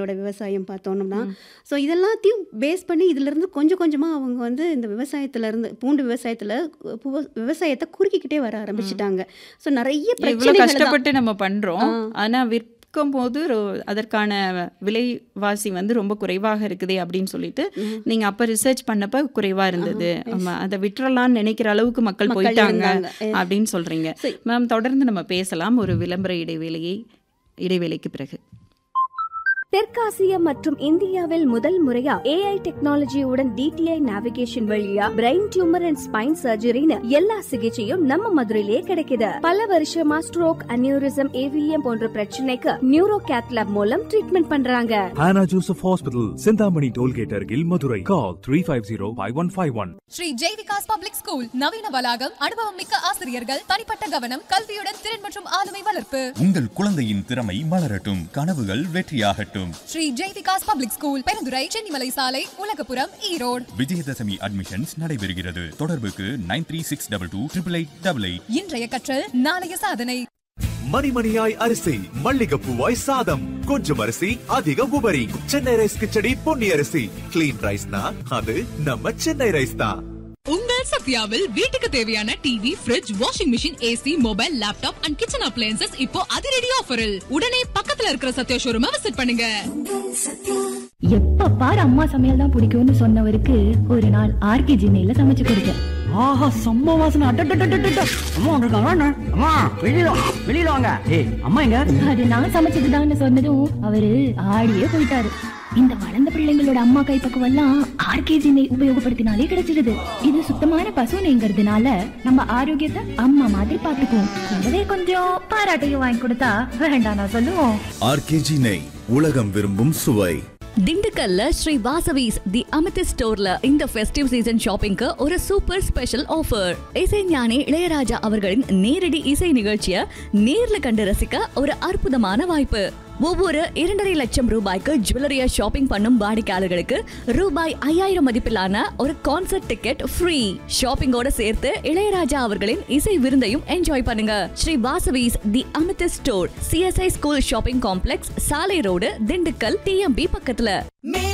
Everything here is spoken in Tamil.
அவங்களோட விவசாயம் பார்த்தோம்னா ஸோ இதெல்லாத்தையும் பேஸ் பண்ணி இதிலிருந்து கொஞ்சம் கொஞ்சமாக அவங்க வந்து இந்த விவசாயத்திலேருந்து பூண்டு விவசாயத்தில் விவசாயத்தை குறுக்கிக்கிட்டே வர ஆரம்பிச்சிட்டாங்க ஸோ நிறைய இவ்வளோ பிரச்சனைகள் தான். கஷ்டப்பட்டு நம்ம பண்றோம் ஆனா விற்கும் போது ரொ- அதற்கான விலைவாசி வந்து ரொம்ப குறைவாக இருக்குதே அப்படின்னு சொல்லிட்டு நீங்க அப்ப ரிசர்ச் பண்ணப்ப குறைவா இருந்தது ஆமா அதை விட்டுறலாம்னு நினைக்கிற அளவுக்கு மக்கள் மக்கள் போயிட்டாங்க இருந்தாங்க. அப்படின்னு சொல்றீங்க மேம் தொடர்ந்து நம்ம பேசலாம் ஒரு விளம்பர இடைவேளையை இடைவேளைக்கு பிறகு தெற்காசியா மற்றும் இந்தியாவில் முதல் முறையா ஏஐ டெக்னாலஜியுடன் டிடிஐ நேவிகேஷன் வழியா பிரெயின் டியூமர் அண்ட் ஸ்பைன் சர்ஜரின்னு எல்லா சிகிச்சையும் நம்ம மதுரையிலே கிடைக்குது பல வருஷமா ஸ்ட்ரோக் அனியூரிசம் ஏவிஎம் போன்ற பிரச்சனைக்கு நியூரோ கேத்லாப் மூலம் ட்ரீட்மெண்ட் பண்றாங்க Hannah Joseph Hospital, Sindhamani Tollgate Argil, Madurai. Call 350-5151. Sri Jaivikas public school நவீன வளாகம் அனுபவம் மிக்க ஆசிரியர்கள் தனிப்பட்ட கவனம் கல்வியுடன் திறன் மற்றும் ஆளுமை வளர்ப்பு உங்கள் குழந்தையின் திறமை மலரட்டும் கனவுகள் வெற்றியாகட்டும் ஸ்ரீ ஜெய்விகாஸ் பப்ளிக் ஸ்கூல் பெருந்துறை சென்னிமலை சாலை உலகபுரம் ஈரோடு விஜயதசமி அட்மிஷன்ஸ் நடைபெறுகிறது தொடர்புக்கு nine three six double two triple eight double eight இன்றைய கற்றல் நாளைய சாதனை மணிமணியாய் அரிசி மல்லிகப்பூவாய் சாதம் கொஞ்சம் அரிசி அதிக உபரி சென்னை ரைஸ் கிச்சடி பொன்னி அரிசி கிளீன் ரைஸ்னா அது நம்ம சென்னை ரைஸ் தான் உங்கள் சத்யாவில் வீட்டுக்கு தேவையான TV fridge washing machine AC mobile laptop and kitchen appliances இப்போ அதிரடி ஆஃபரில் உடனே பக்கத்துல இருக்கிற சத்யா ஷோரூமை விசிட் பண்ணுங்க எப்ப பாரு அம்மா சமையல் தான் பிடிக்கும்னு சொன்னவருக்கு ஒரு நாள் ஆர்கே ஜினையில சமைச்சு கொடுத்தேன் ஆஹா செம்ம வாசனை அட்டட்டட்டட்டட்ட அம்மா வந்திருக்காங்க அண்ணா. அம்மா வெளியில வா, வெளியில வாங்க ஏய் அம்மா எங்க அது நான் சமைச்சதுதான்னு சொன்னதும் அவரு ஆடியே போயிட்டாரு இந்த வளர்ந்த பிள்ளைங்களோட அம்மா கைப்பக்குவம் எல்லாம் ஆர்கேஜி நெய் உபயோகப்படுத்தினாலே கிடைச்சிடுது இது சுத்தமான பசு நெய்ங்கிறதுனால நம்ம ஆரோக்கியத்தை அம்மா மாதிரி பாத்துக்குவோம் கூடவே கொஞ்சம் பாராட்டையும் வாங்கி கொடுத்தா வேண்டாம் நான் சொல்லுவோம் ஆர்கேஜி நெய் உலகம் விரும்பும் சுவை திண்டுக்கல்ல ஸ்ரீ வாசவிஸ் தி அமிர்த ஸ்டோர்ல இந்த ஃபெஸ்டிவ் சீசன் ஷாப்பிங்க்கு ஒரு சூப்பர் ஸ்பெஷல் ஆஃபர் இசை ஞானி இளையராஜா அவர்களின் நேரடி இசை நிகழ்ச்சியை நேர்ல கண்டு ரசிக்க ஒரு அற்புதமான வாய்ப்பு ஒவ்வொரு இரண்டரை லட்சம் ரூபாய்க்கு ஜுவல்லரியா ஷாப்பிங் பண்ணும் வாடிக்கையாளர்களுக்கு ரூபாய் ஐயாயிரம் மதிப்பிலான ஒரு கான்சர்ட் டிக்கெட் ஃப்ரீ ஷாப்பிங்கோட சேர்த்து இளையராஜா அவர்களின் இசை விருந்தையும் என்ஜாய் பண்ணுங்க Sri Vasavis the Amirtha store CSI school shopping complex சாலை ரோடு திண்டுக்கல் டிஎம்பி பக்கத்துல